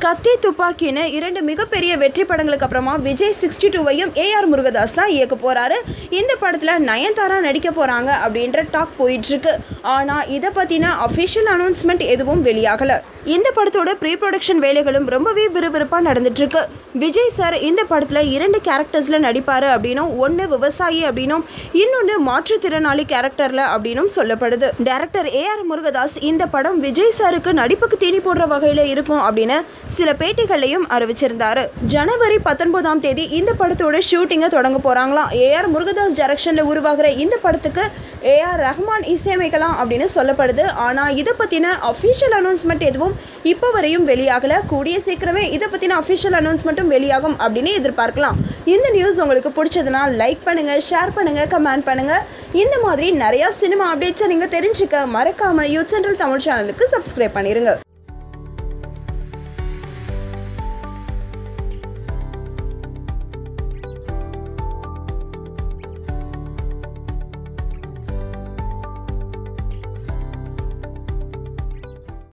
கத்தி துப்பாக்கின்னு இரண்டு மிகப்பெரிய வெற்றி படங்களுக்கு அப்புறமா விஜய் சிக்ஸ்டி டூவையும் ஏஆர் முருகதாஸ் தான் இயக்க போறாரு இந்த படத்தில் நயன்தாரா நடிக்க போறாங்க அப்படின்ற டாக் போயிட்டு இருக்கு ஆனால் இதை பற்றின அஃபிஷியல் அனௌன்ஸ்மெண்ட் எதுவும் வெளியாகலை இந்த படத்தோட ப்ரீ ப்ரொடக்ஷன் வேலைகளும் ரொம்பவே விறுவிறுப்பாக நடந்துட்டு இருக்கு விஜய் சார் இந்த படத்தில் இரண்டு கேரக்டர்ஸில் நடிப்பார் அப்படின்னும் ஒன்று விவசாயி அப்படின்னும் இன்னொன்று மாற்றுத்திறனாளி கேரக்டரில் அப்படின்னும் சொல்லப்படுது டைரக்டர் ஏஆர் முருகதாஸ் இந்த படம் விஜய் சாருக்கு நடிப்புக்கு தீனி போடுற வகையில் இருக்கும் அப்படின்னு சில பேட்டிகளையும் அறிவிச்சிருந்தாரு ஜனவரி பத்தொன்பதாம் தேதி இந்த படத்தோட ஷூட்டிங்கை தொடங்க போறாங்களாம் ஏஆர் முருகதாஸ் டைரக்ஷனில் உருவாகிற இந்த படத்துக்கு ஏஆர் ரஹ்மான் இசையமைக்கலாம் அப்படின்னு சொல்லப்படுது ஆனால் இதை பற்றின அஃபிஷியல் அனௌன்ஸ்மெண்ட் எதுவும் இப்போ வரையும் வெளியாகல கூடிய சீக்கிரமே இதை பற்றின அஃபிஷியல் அனௌன்ஸ்மெண்ட்டும் வெளியாகும் அப்படின்னு எதிர்பார்க்கலாம் இந்த நியூஸ் உங்களுக்கு பிடிச்சதுன்னா லைக் பண்ணுங்க ஷேர் பண்ணுங்க கமெண்ட் பண்ணுங்க இந்த மாதிரி நிறைய சினிமா அப்டேட்ஸை நீங்கள் தெரிஞ்சுக்க மறக்காம யூ சென்ட்ரல் தமிழ் சேனலுக்கு சப்ஸ்கிரைப் பண்ணிருங்க